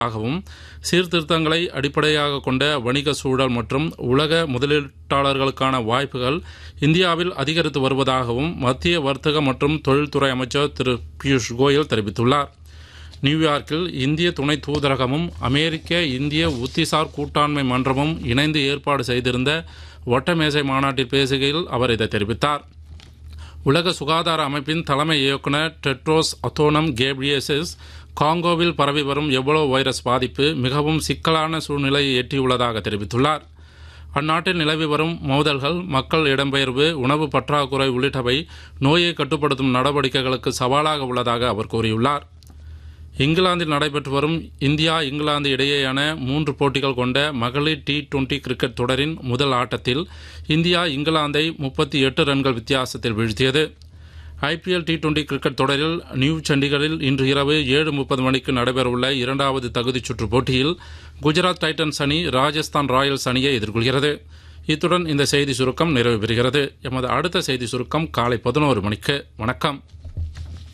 ஆகவும் சீர்திருத்தங்களை அடிப்படையாக கொண்ட வணிக சூழல் மற்றும் உலக முதலீட்டாளர்களுக்கான வாய்ப்புகள் இந்தியாவில் அதிகரித்து வருவதாகவும் மத்திய வர்த்தக மற்றும் தொழில்துறை அமைச்சர் திரு பியூஷ் கோயல் தெரிவித்துள்ளார் நியூயார்க்கில் இந்திய துணை தூதரகமும் அமெரிக்க இந்திய உத்திசார் கூட்டாண்மை மன்றமும் இணைந்து ஏற்பாடு செய்திருந்த ஒட்டமேசை மாநாட்டில் பேசுகையில் அவர் இதை தெரிவித்தார் உலக சுகாதார அமைப்பின் தலைமை இயக்குனர் டெட்ரோஸ் அத்தோனம் கேப்ரியசஸ் காங்கோவில் பரவி வரும் எவ்வளோ வைரஸ் பாதிப்பு மிகவும் சிக்கலான சூழ்நிலையை எட்டியுள்ளதாக தெரிவித்துள்ளார் அந்நாட்டில் நிலவி வரும் மோதல்கள் மக்கள் இடம்பெயர்வு உணவு பற்றாக்குறை உள்ளிட்டவை நோயை கட்டுப்படுத்தும் நடவடிக்கைகளுக்கு சவாலாக உள்ளதாக அவர் கூறியுள்ளார் இங்கிலாந்தில் நடைபெற்று வரும் இந்தியா இங்கிலாந்து இடையேயான மூன்று போட்டிகள் கொண்ட மகளிர் டி டுவெண்டி கிரிக்கெட் தொடரின் முதல் ஆட்டத்தில் இந்தியா இங்கிலாந்தை முப்பத்தி எட்டு ரன்கள் வித்தியாசத்தில் வீழ்த்தியது ஐபிஎல் டி டுவெண்டி கிரிக்கெட் தொடரில் நியூ சண்டிகரில் இன்று இரவு ஏழு முப்பது மணிக்கு நடைபெறவுள்ள இரண்டாவது தகுதிச் சுற்று போட்டியில் குஜராத் டைட்டன்ஸ் அணி ராஜஸ்தான் ராயல்ஸ் அணியை எதிர்கொள்கிறது இத்துடன் இந்த செய்தி சுருக்கம் நிறைவு பெறுகிறது எமது அடுத்த செய்தி சுருக்கம் காலை பதினோரு மணிக்கு வணக்கம்